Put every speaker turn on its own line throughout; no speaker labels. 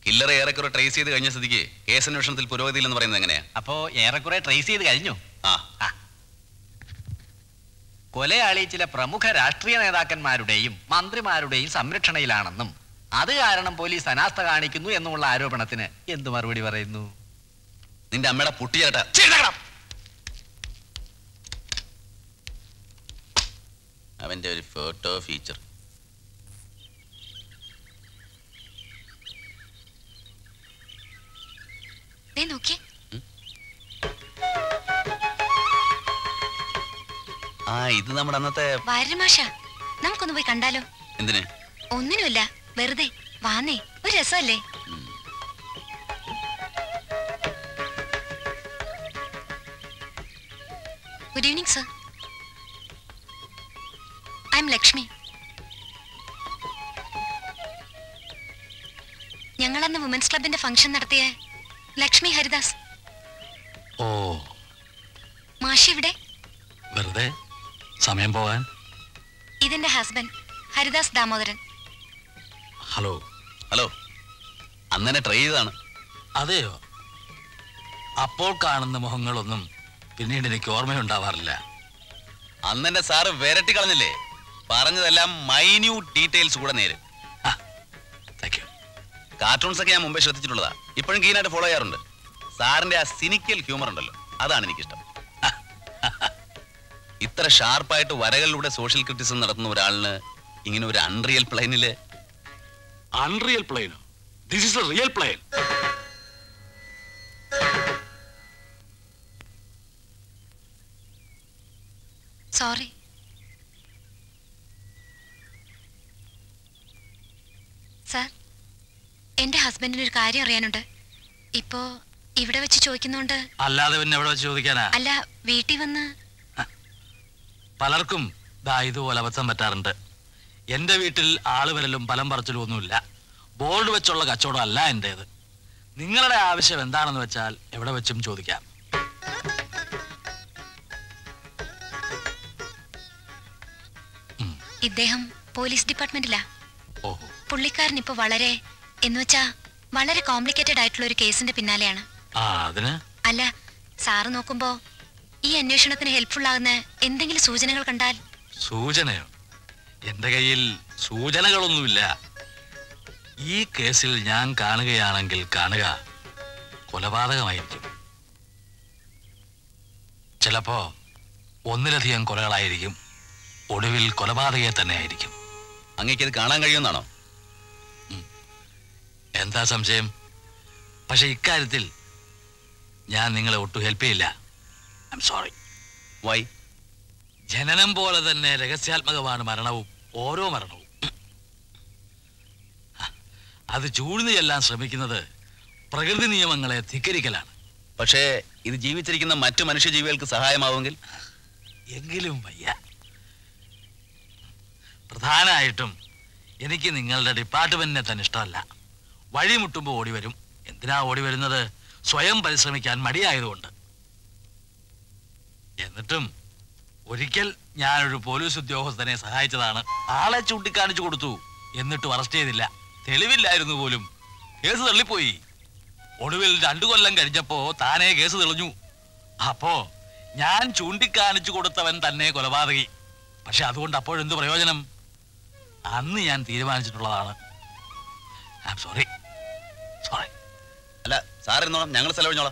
കില്ലറെ ഏറെക്കുറെ ട്രേസ് ചെയ്ത് കഴിഞ്ഞ സ്ഥിതിക്ക് കേസന്വേഷണത്തിൽ പുരോഗതിയിലെന്ന് പറയുന്നത് എങ്ങനെയാ
അപ്പോ ഏറെക്കുറെ ട്രേസ് ചെയ്ത് കഴിഞ്ഞു
ആ
കൊലയാളി ചില പ്രമുഖ രാഷ്ട്രീയ നേതാക്കന്മാരുടെയും മന്ത്രിമാരുടെയും സംരക്ഷണയിലാണെന്നും അത് കാരണം പോലീസ് അനാസ്ഥ കാണിക്കുന്നു എന്നുമുള്ള ആരോപണത്തിന് എന്ത് മറുപടി പറയുന്നു
നിന്റെ അമ്മയുടെ പുട്ടിയേട്ടാ അവന്റെ ഒരു ഫോട്ടോ ഫീച്ചർ
ദേ നോക്കിയേ
ആ ഇത് നമ്മുടെ അന്നത്തെ
വാരമാഷ നമുക്കൊന്ന് പോയി കണ്ടാലോ
എന്തിന്
ഒന്നിനുമില്ല വെറുതെ വാന്നേ ഒരു രസമല്ലേ good evening sir I am Lakshmi ഞങ്ങളന്ന് വുമൻസ് ക്ലബിന്റെ ഫംഗ്ഷൻ നടത്തിയ ലക്ഷ്മി ഹരിദാസ്
ഓ
മാഷി ഇവിടെ
വെറുതെ സമയം പോകാൻ
ഇതെന്റെ husband Haridas Damodaran
hello
hello അന്നെ ട്രൈ ചെയ്താണ്
അതെയോ അപ്പോൾ കാണുന്ന മുഖങ്ങളൊന്നും പിന്നീട് എനിക്ക് ഓർമ്മയുണ്ടാവാറില്ല
അന്നെന്നെ സാറ് വിരട്ടി കളഞ്ഞില്ലേ പറഞ്ഞതെല്ലാം മൈന്യൂട്ട് ഡീറ്റെയിൽസ് കൂടെ നേര് കാർട്ടൂൺസ് ഒക്കെ ഞാൻ മുമ്പേ ശ്രദ്ധിച്ചിട്ടുള്ളതാ ഇപ്പോഴും കീനായിട്ട് ഫോളോ ചെയ്യാറുണ്ട് സാറിന്റെ ആ സിനിക്കൽ ഹ്യൂമർ ഉണ്ടല്ലോ അതാണ് എനിക്കിഷ്ടം ഇത്ര ഷാർപ്പായിട്ട് വരകളിലൂടെ സോഷ്യൽ ക്രിറ്റിസം നടത്തുന്ന ഒരാളിന് ഇങ്ങനെ ഒരു അൺറിയൽ പ്ലെയിനില്
അൺറിയൽ പ്ലെയിനോ this is a real plane
sorry sir എന്റെ ഹസ്ബൻഡിന് ഒരു കാര്യം അറിയാനുണ്ട് ഇപ്പോ ഇവിടെ വെച്ച് ചോദിക്കുന്നോണ്ട്
അല്ലാതെ പിന്നെ എവിടെ വെച്ച് ചോദിക്കാനാ
അല്ല വീട്ടിൽ വന്ന്
പലർക്കും ദാ ഇതുപോലെ അബദ്ധം പറ്റാറുണ്ട് എന്റെ വീട്ടിൽ ആള് വരലും ഫലം പറച്ചിലും ഒന്നുമില്ല ബോർഡ് വെച്ചുള്ള കച്ചവടം അല്ല എന്റേത് നിങ്ങളുടെ ആവശ്യം എന്താണെന്ന് വെച്ചാൽ എവിടെ വെച്ചും ചോദിക്കാം
ഇദ്ദേഹം പോലീസ് ഡിപ്പാർട്ട്മെന്റിലാ
ഓഹോ
പുള്ളിക്കാരൻ ഇപ്പൊ വളരെ എന്നുവെച്ചാ വളരെ കോംപ്ലിക്കേറ്റഡ് ആയിട്ടുള്ള ഒരു കേസിന്റെ പിന്നാലെയാണ്
ആ അതിന്
അല്ല സാറ് നോക്കുമ്പോ ഈ അന്വേഷണത്തിന് ഹെൽപ്ഫുൾ ആകുന്ന എന്തെങ്കിലും സൂചനകൾ കണ്ടാൽ
സൂചനയോ എന്റെ കയ്യിൽ സൂചനകളൊന്നുമില്ല ഈ കേസിൽ ഞാൻ കാണുകയാണെങ്കിൽ കാണുക കൊലപാതകമായിരിക്കും ചിലപ്പോ ഒന്നിലധികം കൊലകളായിരിക്കും ഒടുവിൽ കൊലപാതകയെ തന്നെ ആയിരിക്കും
അങ്ങേക്ക് ഇത് കാണാൻ കഴിയുമെന്നാണോ
എന്താ സംശയം പക്ഷെ ഇക്കാര്യത്തിൽ ഞാൻ നിങ്ങളെ ഒട്ടും ഹെൽപ്പ് ചെയ്യില്ല ഐ എം സോറി
വൈ
ജനനം പോലെ തന്നെ രഹസ്യാത്മകമാണ് മരണവും ഓരോ മരണവും അത് ചൂഴ്ന്നു ചെല്ലാൻ ശ്രമിക്കുന്നത് പ്രകൃതി നിയമങ്ങളെ ധിക്കരിക്കലാണ്
പക്ഷേ ഇത് ജീവിച്ചിരിക്കുന്ന മറ്റു മനുഷ്യജീവികൾക്ക് സഹായമാവുമെങ്കിൽ
എങ്കിലും വയ്യ പ്രധാനമായിട്ടും എനിക്ക് നിങ്ങളുടെ ഡിപ്പാർട്ട്മെന്റിനെ തന്നെ ഇഷ്ടമല്ല വഴിമുട്ടുമ്പോൾ ഓടി വരും എന്തിനാ ഓടി വരുന്നത് സ്വയം പരിശ്രമിക്കാൻ മടിയായതുകൊണ്ട് എന്നിട്ടും ഒരിക്കൽ ഞാനൊരു പോലീസ് ഉദ്യോഗസ്ഥനെ സഹായിച്ചതാണ് ആളെ ചൂണ്ടിക്കാണിച്ചു കൊടുത്തു എന്നിട്ടും അറസ്റ്റ് ചെയ്തില്ല തെളിവില്ലായിരുന്നു പോലും കേസ് തള്ളിപ്പോയി ഒടുവിൽ രണ്ടു കൊല്ലം കഴിഞ്ഞപ്പോ താനേ കേസ് തെളിഞ്ഞു അപ്പോ ഞാൻ ചൂണ്ടിക്കാണിച്ചു കൊടുത്തവൻ തന്നെ കൊലപാതകി പക്ഷെ അതുകൊണ്ട് അപ്പോഴെന്ത് പ്രയോജനം അന്ന് ഞാൻ തീരുമാനിച്ചിട്ടുള്ളതാണ് ഐ ആം സോറി സോറി
അല്ല സാർ ഇരുന്നോളാം ഞങ്ങൾ ചെലവഴിഞ്ഞോളാം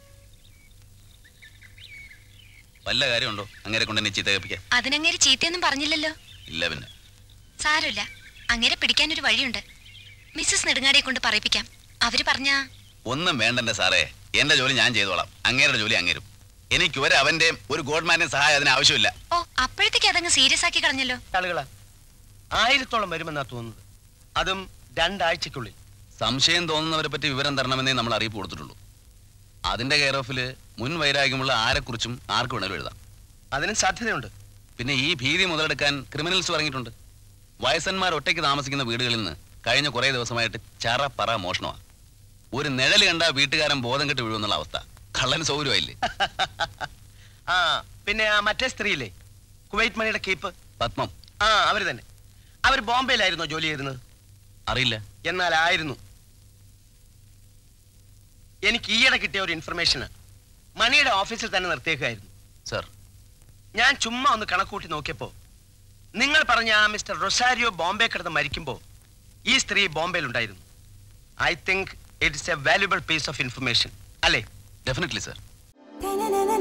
വല്ല കാര്യമുണ്ടോ അങ്ങനെ കൊണ്ട് എന്നെ ചീത്ത കേൾപ്പിക്കാൻ
അതിനങ്ങേര് ചീത്തയൊന്നും പറഞ്ഞില്ലല്ലോ
ഇല്ല പിന്നെ
സാരമില്ല അങ്ങേരെ പിടിക്കാനൊരു വഴിയുണ്ട് മിസ്സസ് നെടുങ്ങാടിയെ കൊണ്ട് പറയിപ്പിക്കാം അവര് പറഞ്ഞ
ഒന്നും വേണ്ടെന്റെ സാറേ എന്റെ ജോലി ഞാൻ ചെയ്തോളാം അങ്ങേരുടെ ജോലി അങ്ങേരും എനിക്ക് ഒരു അവന്റെയും ഒരു ഗോഡ്മാന്റെയും സഹായം അതിന് ആവശ്യമില്ല
ഓ അപ്പോഴത്തേക്ക് അതങ്ങ് സീരിയസ് ആക്കി കളഞ്ഞല്ലോ
ആളുകളാ ആയിരത്തോളം വരുമെന്നാ തോന്നുന്നത് അതും രണ്ടാഴ്ചക്കുള്ളിൽ
സംശയം തോന്നുന്നവരെ പറ്റി വിവരം തരണമെന്നേ നമ്മൾ അറിയിപ്പ് കൊടുത്തിട്ടുള്ളൂ അതിന്റെ കെയർ ഓഫില് മുൻ വൈരാഗ്യമുള്ള ആരെക്കുറിച്ചും ആർക്ക് വേണേലും എഴുതാം
അതിനും സാധ്യതയുണ്ട്
പിന്നെ ഈ ഭീതി മുതലെടുക്കാൻ ക്രിമിനൽസ് ഇറങ്ങിയിട്ടുണ്ട് വയസ്സന്മാർ ഒറ്റയ്ക്ക് താമസിക്കുന്ന വീടുകളിൽ നിന്ന് കഴിഞ്ഞ കുറേ ദിവസമായിട്ട് ചറ പറ മോഷണമാണ് ഒരു നിഴല് കണ്ട വീട്ടുകാരൻ ബോധം കെട്ട് വീഴുമെന്നുള്ള അവസ്ഥ കള്ളന് സൗകര്യമായില്ലേ
ആ പിന്നെ ആ മറ്റേ സ്ത്രീയില്ലേ കുവൈറ്റ് മണിയുടെ കീപ്പ്
പത്മം
ആ അവര് തന്നെ അവർ ബോംബെയിലായിരുന്നോ ജോലി ചെയ്തിരുന്നത്
അറിയില്ല
എന്നാൽ ആയിരുന്നു എനിക്ക് ഈയിടെ കിട്ടിയ ഒരു ഇൻഫർമേഷന് മണിയുടെ ഓഫീസിൽ തന്നെ നിർത്തിയേക്കായിരുന്നു
സർ
ഞാൻ ചുമ്മാ ഒന്ന് കണക്കൂട്ടി നോക്കിയപ്പോ നിങ്ങൾ പറഞ്ഞ ആ മിസ്റ്റർ റൊസാരിയോ ബോംബെ കിടന്ന് മരിക്കുമ്പോ ഈ സ്ത്രീ ബോംബെയിൽ ഉണ്ടായിരുന്നു I think it's a valuable piece of information അല്ലേ
ഡെഫിനറ്റ്ലി സർ
Ta-na-na-na.